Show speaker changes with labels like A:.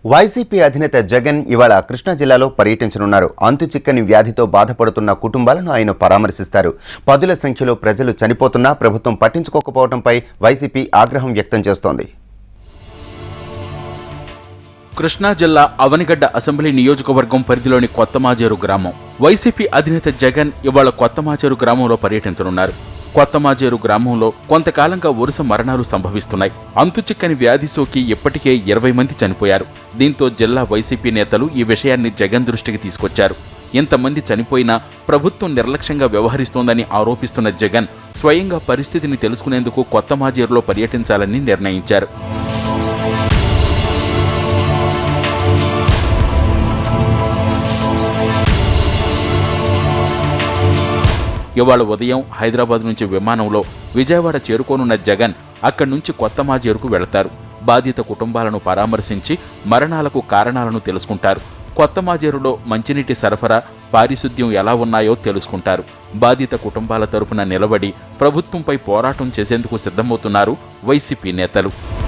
A: YCP అధినేత జగన్ ఇవాళ కృష్ణా జిల్లాలో పర్యటించనున్నారు అంతు చిక్కని వ్యాధితో బాధపడుతున్న కుటుంబాలను ఆయన పరామర్శిస్తారు పదుల సంఖ్యలో ప్రజలు చనిపోతున్నా ప్రభుత్వం పట్టించుకోకపోవడంపై వైసీపీ ఆగ్రహం వ్యక్తం చేస్తోంది
B: కృష్ణా జిల్లా అవనిగడ్డ అసెంబ్లీ నియోజకవర్గం పరిధిలోని కొత్తమాజేరు గ్రామం వైసీపీ అధినేత జగన్ ఇవాళ కొత్తమాజేరు గ్రామంలో పర్యటించనున్నారు కొత్తమాజేరు గ్రామంలో కొంతకాలంగా వరుస మరణాలు సంభవిస్తున్నాయి అంతుచిక్కని వ్యాధి సోకి ఇప్పటికే ఇరవై మంది చనిపోయారు దీంతో జిల్లా వైసీపీ నేతలు ఈ విషయాన్ని జగన్ దృష్టికి తీసుకొచ్చారు ఇంతమంది చనిపోయినా ప్రభుత్వం నిర్లక్ష్యంగా వ్యవహరిస్తోందని ఆరోపిస్తున్న జగన్ స్వయంగా పరిస్థితిని తెలుసుకునేందుకు కొత్తమాజేరులో పర్యటించాలని నిర్ణయించారు ఇవాళ ఉదయం హైదరాబాద్ నుంచి విమానంలో విజయవాడ చేరుకోనున్న జగన్ అక్కడి నుంచి కొత్త మాజేరుకు వెళతారు బాధిత కుటుంబాలను పరామర్శించి మరణాలకు కారణాలను తెలుసుకుంటారు కొత్త మాజేరులో మంచినీటి సరఫరా పారిశుద్ధ్యం ఎలా ఉన్నాయో తెలుసుకుంటారు బాధిత కుటుంబాల తరపున నిలబడి ప్రభుత్వంపై పోరాటం చేసేందుకు సిద్ధమవుతున్నారు వైసీపీ నేతలు